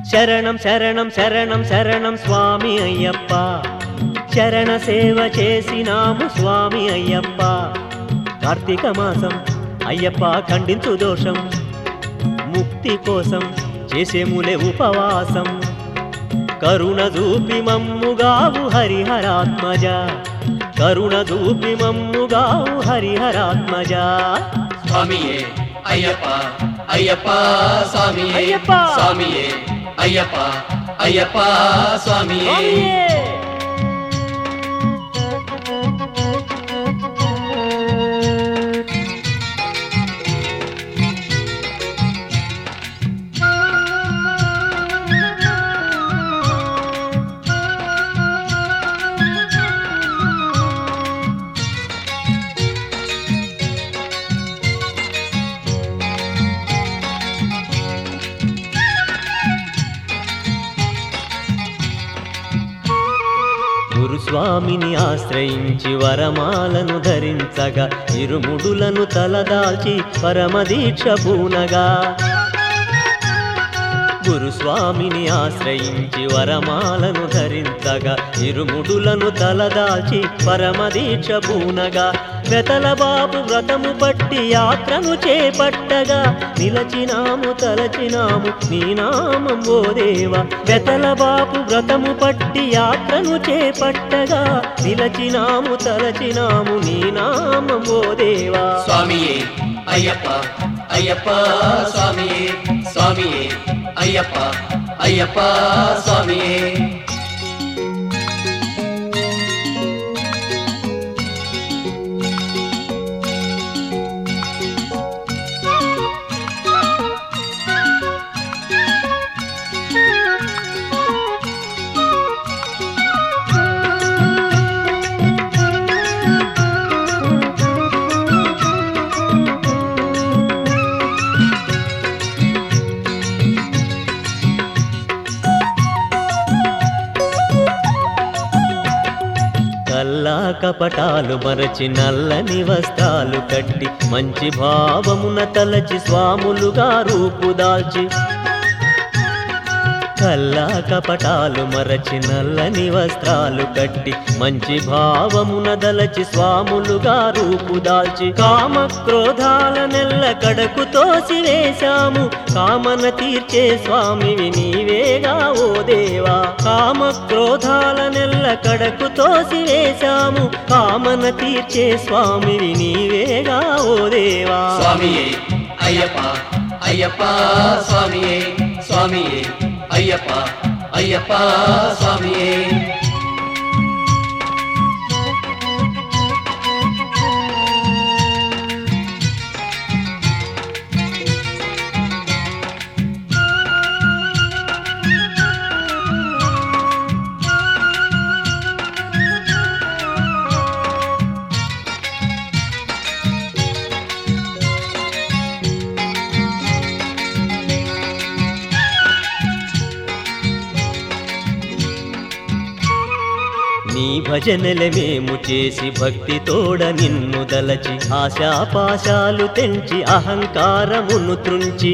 శరణం శరణం శరణం శరణం స్వామి అయ్యప్ప శరణ సేవ చేసినాము స్వామి అయ్యప్ప కార్తీక మాసం అయ్యప్ప ఖండించు దోషం ముక్తి కోసం చేసేములే ఉపవాసం కరుణ చూపి మమ్ముగావు హరిహరాత్మజ కరుణ చూపి మమ్ముగావు హరిహరాత్మజ స్వామియే అయ్యప్ప అయ్యప్ప స్వామియే అయ్యప్ప. స్వామియే అయ్యప్ప అయ్యప్ప స్వామియే స్వామియే! గురుస్వామిని ఆశ్రయించి వరమాలను ధరించగా ఇరుముడులను తలదాల్చి పరమదీక్ష పూనగా గురుస్వామిని ఆశ్రయించి వరమాలను ధరించగా ఇరుముడులను తలదాల్చి పరమదీక్ష పూనగా వెతల బాబు వ్రతము పట్టి యాత్రను చేపట్టగా నిలచినాము తలచినాము నీ నామం ఓ దేవా వెతల బాబు వ్రతము పట్టి యాత్రను చేపట్టగా నిలచినాము తలచినాము నీ నామం ఓ దేవా స్వామియే అయ్యప్ప అయ్యప్ప స్వామియే స్వామియే అయ్యప్ప అయ్యప్ప స్వామియే కల్లా కపటాలు మరచి నల్లని వస్త్రాలు కట్టి మంచి భావమున తలచి స్వాములుగా రూపుదాల్చి కల్లా కపటాలు మరచి నల్లని వస్త్రాలు కట్టి మంచి భావమున దలచి స్వాములుగా రూపుదాల్చి కామ క్రోధాల నెల్ల కడకు తోసివేశాము కామన తీర్చే స్వామివి నీవేగా ఓ దేవా కామ క్రోధాల నెల్ల కడకు తోసివేశాము కామన తీర్చే స్వామివి నీవేగా ఓ దేవా స్వామియే అయ్యప్ప అయ్యప్ప స్వామియే స్వామియే అయ్యప్ప అయ్యప్ప స్వామియే నీ భజనల మేము చేసి భక్తి తోడ నిన్ను దలచి ఆశాపాశాలు తెంచి అహంకారమును త్రుంచి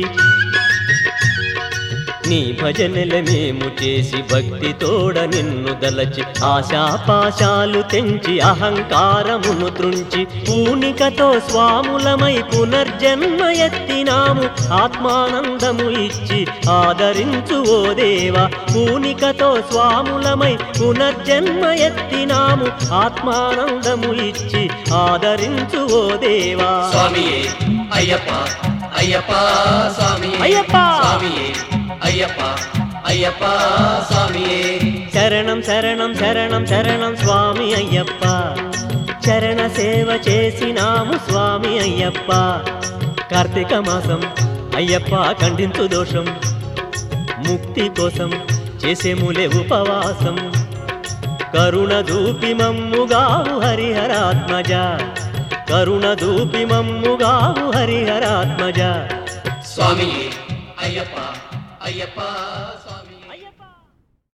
నీ భజనల మేము చేసి భక్తి తోడ నిన్ను దలచి ఆశాపాశాలు తెంచి అహంకారమును త్రుంచి పూనికతో స్వాములమై పునర్జన్మ ఎత్తినాము ఆత్మానందము ఇచ్చి ఆదరించు ఓ దేవా పూనికతో స్వాములమై పునర్జన్మ ఎత్తినాము ఆత్మానందము ఇచ్చి ఆదరించు ఓ దేవా స్వామియే అయ్యప్ప అయ్యప్ప స్వామియే అయ్యప్ప. స్వామియే అయ్యప్ప అయ్యప్ప స్వామియే శరణం శరణం శరణం శరణం స్వామి అయ్యప్ప చరణ సేవ చేసినాము స్వామి అయ్యప్ప కార్తీక మాసం అయ్యప్ప ఖండించు దోషం ముక్తి కోసం చేసేములే ఉపవాసం కరుణ దూపి మమ్ముగావు హరిహరాత్మజ కరుణ దూపి మమ్ముగావు హరిహరాత్మజ స్వామియే అయ్యప్ప అయ్యప్ప